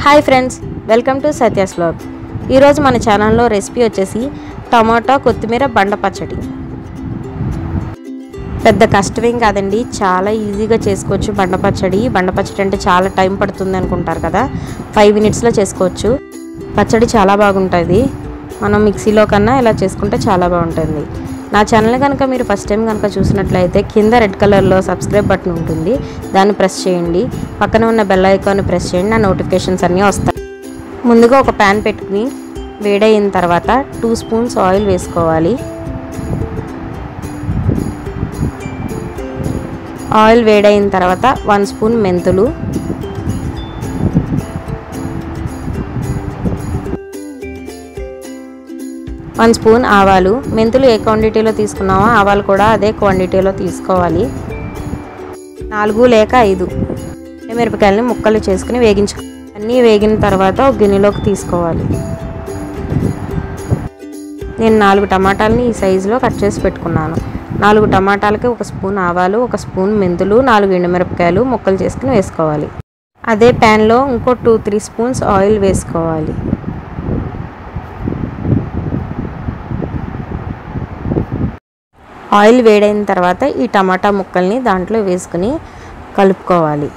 hi friends welcome to Satya's vlog ఈరోజు మన ఛానల్లో రెసిపీ వచ్చేసి టమాటా కొత్తిమీర బండ పచ్చడి పెద్ద కష్టమేం కాదండి చాలా ఈజీగా చేసుకోవచ్చు బండ పచ్చడి బండ పచ్చడి అంటే చాలా టైం పడుతుంది అనుకుంటారు కదా ఫైవ్ మినిట్స్లో చేసుకోవచ్చు పచ్చడి చాలా బాగుంటుంది మనం మిక్సీలో కన్నా ఇలా చేసుకుంటే చాలా బాగుంటుంది నా ఛానల్ కనుక మీరు ఫస్ట్ టైం కనుక చూసినట్లయితే కింద రెడ్ కలర్లో సబ్స్క్రైబ్ బటన్ ఉంటుంది దాన్ని ప్రెస్ చేయండి పక్కన ఉన్న బెల్ ఐకాన్ని ప్రెస్ చేయండి నా నోటిఫికేషన్స్ అన్నీ వస్తాయి ముందుగా ఒక ప్యాన్ పెట్టుకుని వేడయిన తర్వాత టూ స్పూన్స్ ఆయిల్ వేసుకోవాలి ఆయిల్ వేడైన తర్వాత వన్ స్పూన్ మెంతులు వన్ స్పూన్ ఆవాలు మెంతులు ఏ క్వాంటిటీలో తీసుకున్నామో ఆవాలు కూడా అదే క్వాంటిటీలో తీసుకోవాలి నాలుగు లేక ఐదు మిరపకాయలని ముక్కలు చేసుకుని వేగించు అన్నీ వేగిన తర్వాత ఒక గిన్నెలోకి తీసుకోవాలి నేను నాలుగు టమాటాలని ఈ సైజులో కట్ చేసి పెట్టుకున్నాను నాలుగు టమాటాలకి ఒక స్పూన్ ఆవాలు ఒక స్పూన్ మెంతులు నాలుగు ఎండుమిరపకాయలు ముక్కలు చేసుకుని వేసుకోవాలి అదే ప్యాన్లో ఇంకో టూ త్రీ స్పూన్స్ ఆయిల్ వేసుకోవాలి ఆయిల్ వేడైన తర్వాత ఈ టమాటా ముక్కల్ని దాంట్లో వేసుకుని కలుపుకోవాలి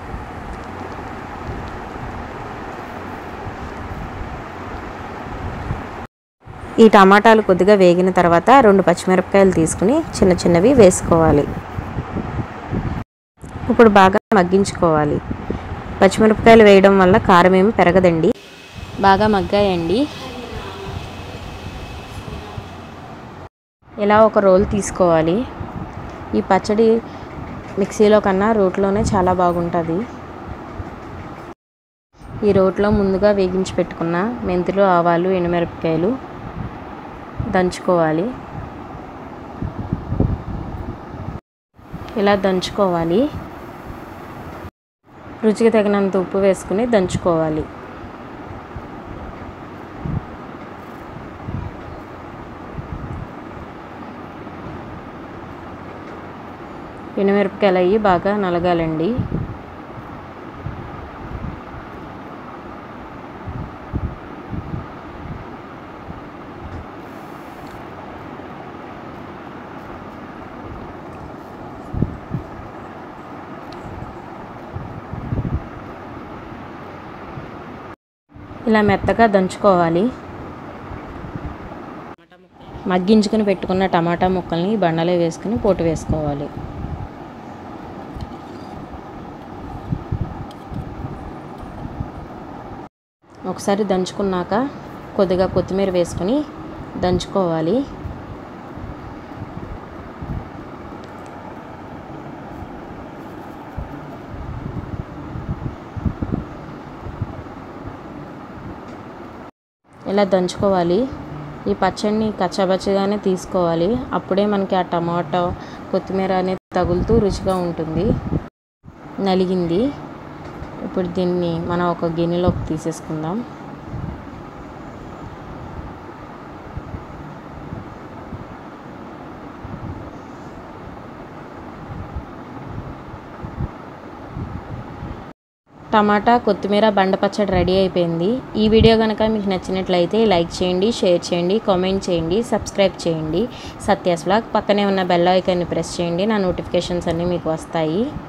ఈ టమాటాలు కొద్దిగా వేగిన తర్వాత రెండు పచ్చిమిరపకాయలు తీసుకుని చిన్న చిన్నవి వేసుకోవాలి ఇప్పుడు బాగా మగ్గించుకోవాలి పచ్చిమిరపకాయలు వేయడం వల్ల కారం ఏమి పెరగదండి బాగా మగ్గాయండి ఇలా ఒక రోల్ తీసుకోవాలి ఈ పచ్చడి మిక్సీలో కన్నా రోట్లోనే చాలా బాగుంటుంది ఈ రోట్లో ముందుగా వేగించి పెట్టుకున్న మెంతులు ఆవాలు ఎండుమిరపకాయలు దంచుకోవాలి ఇలా దంచుకోవాలి రుచికి తగినంత ఉప్పు వేసుకుని దంచుకోవాలి ఎండుమిరపకాయలు అయ్యి బాగా నలగాలండి ఇలా మెత్తగా దంచుకోవాలి మగ్గించుకుని పెట్టుకున్న టమాటా ముక్కల్ని బండలో వేసుకుని పోటు వేసుకోవాలి ఒకసారి దంచుకున్నాక కొద్దిగా కొత్తిమీర వేసుకుని దంచుకోవాలి ఇలా దంచుకోవాలి ఈ పచ్చడిని కచ్చాబచ్చగానే తీసుకోవాలి అప్పుడే మనకి ఆ టమాటో కొత్తిమీర అనేది తగులుతూ రుచిగా ఉంటుంది నలిగింది ఇప్పుడు దీన్ని మనం ఒక గిన్నెలోకి తీసేసుకుందాం టమాటా కొత్తిమీర బండ పచ్చడి రెడీ అయిపోయింది ఈ వీడియో కనుక మీకు నచ్చినట్లయితే లైక్ చేయండి షేర్ చేయండి కామెంట్ చేయండి సబ్స్క్రైబ్ చేయండి సత్యాస్ వ్లాగ్ పక్కనే ఉన్న బెల్ ఐకాన్ని ప్రెస్ చేయండి నా నోటిఫికేషన్స్ అన్నీ మీకు వస్తాయి